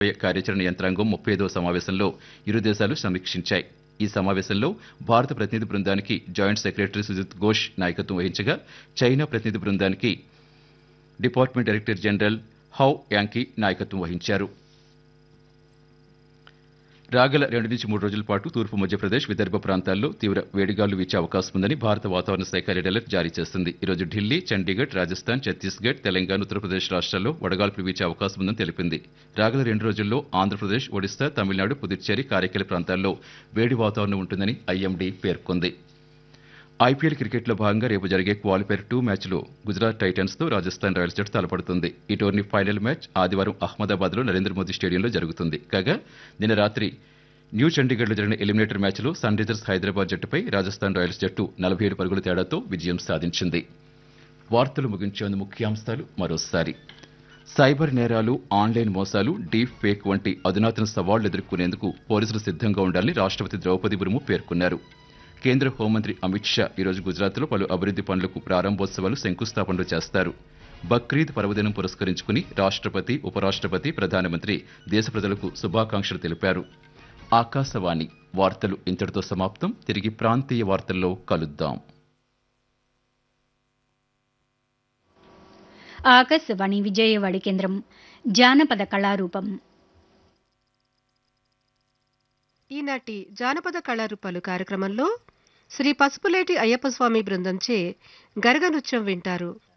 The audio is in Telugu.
కార్యాచరణ యంత్రాంగం ముప్పై ఐదవ సమావేశంలో ఇరు దేశాలు సమీక్షించాయి ఈ సమావేశంలో భారత ప్రతినిధి బృందానికి జాయింట్ సెక్రటరీ సుజిత్ ఘోష్ నాయకత్వం వహించగా చైనా ప్రతినిధి బృందానికి department director general Hou Yanqi నాయకత్వం వహించారు రాగల రెండు నుంచి మూడు రోజుల పాటు తూర్పు మధ్యప్రదేశ్ విదర్భ ప్రాంతాల్లో తీవ్ర వేడిగాలు వీచే అవకాశం ఉందని భారత వాతావరణ శాఖ రెడ్ అలర్ట్ జారీ చేస్తుంది ఈ రోజు ఢిల్లీ చండీగఢ్ రాజస్థాన్ ఛత్తీస్గఢ్ తెలంగాణ ఉత్తరప్రదేశ్ రాష్ట్రాల్లో వడగాల్పులు వీచే అవకాశం ఉందని తెలిపింది రాగల రెండు రోజుల్లో ఆంధ్రప్రదేశ్ ఒడిశా తమిళనాడు పుదుచ్చేరి కారైకల ప్రాంతాల్లో వేడి వాతావరణం ఉంటుందని ఐఎండీ పేర్కొంది ఐపీఎల్ క్రికెట్లో భాగంగా రేపు జరిగే క్వాలిఫైర్ టూ మ్యాచ్లో గుజరాత్ టైటన్స్ తో రాజస్థాన్ రాయల్స్ జట్టు తలపడుతుంది ఈ టోర్నీ ఫైనల్ మ్యాచ్ ఆదివారం అహ్మదాబాద్ లో నరేంద్ర మోదీ స్టేడియంలో జరుగుతుంది కాగా నిన్న రాత్రి న్యూ చండీగఢ్లో జరిగిన ఎలిమినేటర్ మ్యాచ్లో సన్ రైజర్స్ హైదరాబాద్ జట్టుపై రాజస్థాన్ రాయల్స్ జట్టు నలభై ఏడు పరుగుల తేడాతో విజయం సాధించింది వార్తలు ముగించేందు ముఖ్యాంశాలు మరోసారి సైబర్ నేరాలు ఆన్లైన్ మోసాలు డీప్ ఫేక్ వంటి అధునాతన సవాళ్లు ఎదుర్కొనేందుకు పోలీసులు సిద్ధంగా ఉండాలని రాష్ట్రపతి ద్రౌపది ముర్ము పేర్కొన్నారు కేంద్ర హోంమంత్రి అమిత్ షా ఈరోజు గుజరాత్లో పలు అభివృద్ధి పనులకు ప్రారంభోత్సవాలు శంకుస్థాపనలు చేస్తారు బక్రీద్ పర్వదినం పురస్కరించుకుని రాష్ట్రపతి ఉపరాష్ట్రపతి ప్రధానమంత్రి దేశ ప్రజలకు శుభాకాంక్షలు తెలిపారు ఆకాశవాణి వార్తలు ఇంతటితో సమాప్తం తిరిగి ప్రాంతీయ వార్తల్లో కలుద్దాం ఆకాశవాణి విజయవాడ కేంద్రం జానపద కళారూపం ఈనాటి జానపద కళారూపాలు కార్యక్రమంలో శ్రీ పసుపులేటి అయ్యప్ప స్వామి బృందంచే గరగ నృత్యం వింటారు